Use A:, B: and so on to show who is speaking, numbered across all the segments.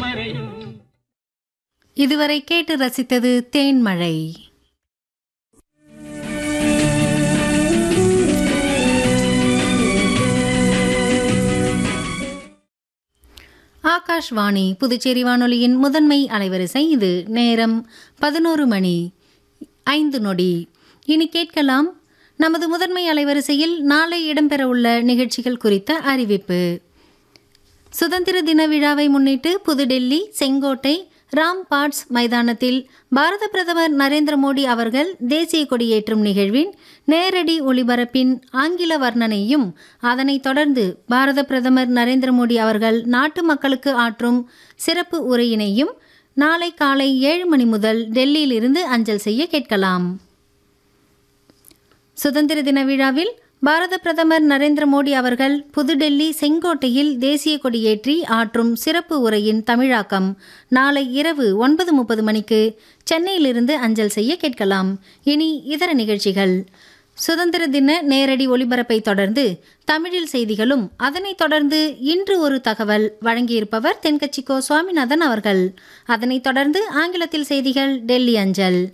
A: மறையும்
B: இதுவரை கேட்டு ரசித்தது தேன்மழை ஆகாஷ்வாணி புதுச்சேரி வானொலியின் முதன்மை அலைவரிசை இது நேரம் பதினோரு மணி ஐந்து நொடி இனி கேட்கலாம் நமது முதன்மை அலைவரிசையில் நாளை இடம்பெறவுள்ள நிகழ்ச்சிகள் குறித்த அறிவிப்பு சுதந்திர தின விழாவை முன்னிட்டு புதுடெல்லி செங்கோட்டை ராம் பார்ட்ஸ் மைதானத்தில் பாரத பிரதமர் நரேந்திர மோடி அவர்கள் தேசிய கொடியேற்றும் நிகழ்வின் நேரடி ஒளிபரப்பின் ஆங்கில வர்ணனையும் அதனைத் தொடர்ந்து பாரத பிரதமர் நரேந்திர மோடி அவர்கள் நாட்டு மக்களுக்கு ஆற்றும் சிறப்பு உரையினையும் நாளை காலை ஏழு மணி முதல் டெல்லியிலிருந்து அஞ்சல் செய்ய கேட்கலாம் சுதந்திர தின விழாவில் பாரத பிரதமர் நரேந்திர மோடி அவர்கள் புதுடெல்லி செங்கோட்டையில் தேசிய கொடியேற்றி ஆற்றும் சிறப்பு உரையின் தமிழாக்கம் நாளை இரவு ஒன்பது முப்பது மணிக்கு சென்னையிலிருந்து அஞ்சல் செய்ய கேட்கலாம் இனி இதர நிகழ்ச்சிகள் சுதந்திர தின நேரடி ஒளிபரப்பை தொடர்ந்து தமிழில் செய்திகளும் அதனைத் தொடர்ந்து இன்று ஒரு தகவல் வழங்கியிருப்பவர் தென்கட்சிக்கோ சுவாமிநாதன் அவர்கள் அதனைத் தொடர்ந்து ஆங்கிலத்தில் செய்திகள் டெல்லி அஞ்சல்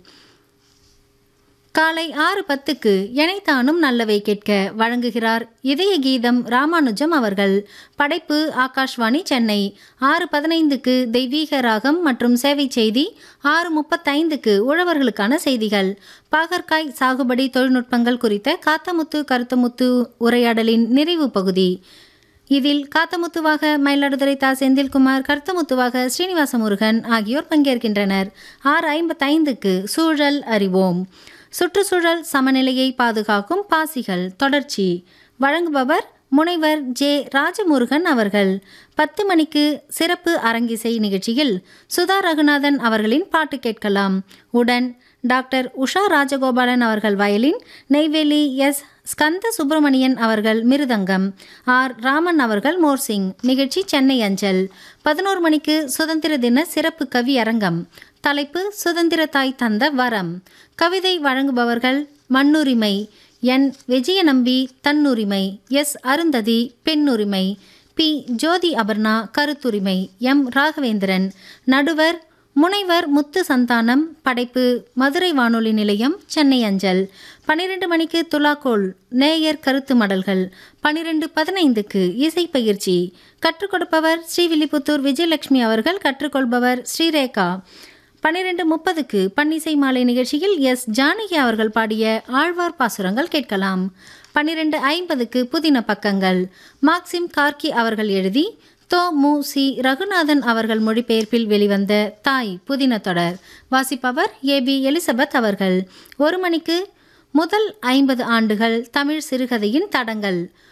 B: காலை ஆறு பத்துக்கு எனைத்தானும் நல்லவை கேட்க வழங்குகிறார் இதய கீதம் ராமானுஜம் அவர்கள் படைப்பு ஆகாஷ்வாணி சென்னை ஆறு பதினைந்துக்கு தெய்வீக ராகம் மற்றும் சேவை செய்தி ஆறு முப்பத்தைந்துக்கு உழவர்களுக்கான செய்திகள் பாகற்காய் சாகுபடி தொழில்நுட்பங்கள் குறித்த காத்தமுத்து கருத்தமுத்து உரையாடலின் நிறைவு பகுதி இதில் காத்தமுத்துவாக மயிலாடுதுறை தா செந்தில்குமார் கருத்தமுத்துவாக ஸ்ரீனிவாச முருகன் ஆகியோர் பங்கேற்கின்றனர் ஆறு ஐம்பத்தைந்துக்கு சூழல் அறிவோம் சுற்றுச்சூழல் சமநிலையை பாதுகாக்கும் பாசிகள் தொடர்ச்சி வழங்குபவர் முனைவர் ஜே ராஜமுருகன் அவர்கள் பத்து மணிக்கு சிறப்பு அரங்கிசை நிகழ்ச்சியில் சுதா ரகுநாதன் அவர்களின் பாட்டு கேட்கலாம் உடன் டாக்டர் உஷா ராஜகோபாலன் அவர்கள் வயலின் நெய்வேலி எஸ் ஸ்கந்த சுப்பிரமணியன் அவர்கள் மிருதங்கம் ஆர் ராமன் அவர்கள் மோர்சிங் நிகழ்ச்சி சென்னை அஞ்சல் பதினோரு மணிக்கு சுதந்திர தின சிறப்பு கவி அரங்கம் தலைப்பு சுதந்திர தாய் தந்த வரம் கவிதை வழங்குபவர்கள் மண்ணுரிமை என் விஜயநம்பி தன்னுரிமை எஸ் அருந்ததி பெண்ணுரிமை பி ஜோதி அபர்ணா கருத்துரிமை எம் ராகவேந்திரன் நடுவர் முனைவர் முத்து சந்தானம் படைப்பு மதுரை வானொலி நிலையம் சென்னை அஞ்சல் பன்னிரண்டு மணிக்கு துலாக்கோல் நேயர் கருத்து மடல்கள் பன்னிரெண்டு பதினைந்துக்கு இசை பயிற்சி கற்றுக் கொடுப்பவர் ஸ்ரீவில்லிபுத்தூர் விஜயலட்சுமி அவர்கள் கற்றுக்கொள்பவர் ஸ்ரீரேகா பன்னிரெண்டு முப்பதுக்கு பன்னிசை மாலை நிகழ்ச்சியில் எஸ் ஜானகி அவர்கள் பாடிய ஆழ்வார் பாசுரங்கள் கேட்கலாம் பன்னிரெண்டு ஐம்பதுக்கு புதின பக்கங்கள் மார்க்சிம் கார்கி அவர்கள் எழுதி தோ மு சி ரகுநாதன் அவர்கள் மொழிபெயர்ப்பில் வெளிவந்த தாய் புதின தொடர் வாசிப்பவர் ஏ பி எலிசபெத் அவர்கள் ஒரு மணிக்கு முதல் ஐம்பது ஆண்டுகள் தமிழ் சிறுகதையின் தடங்கள்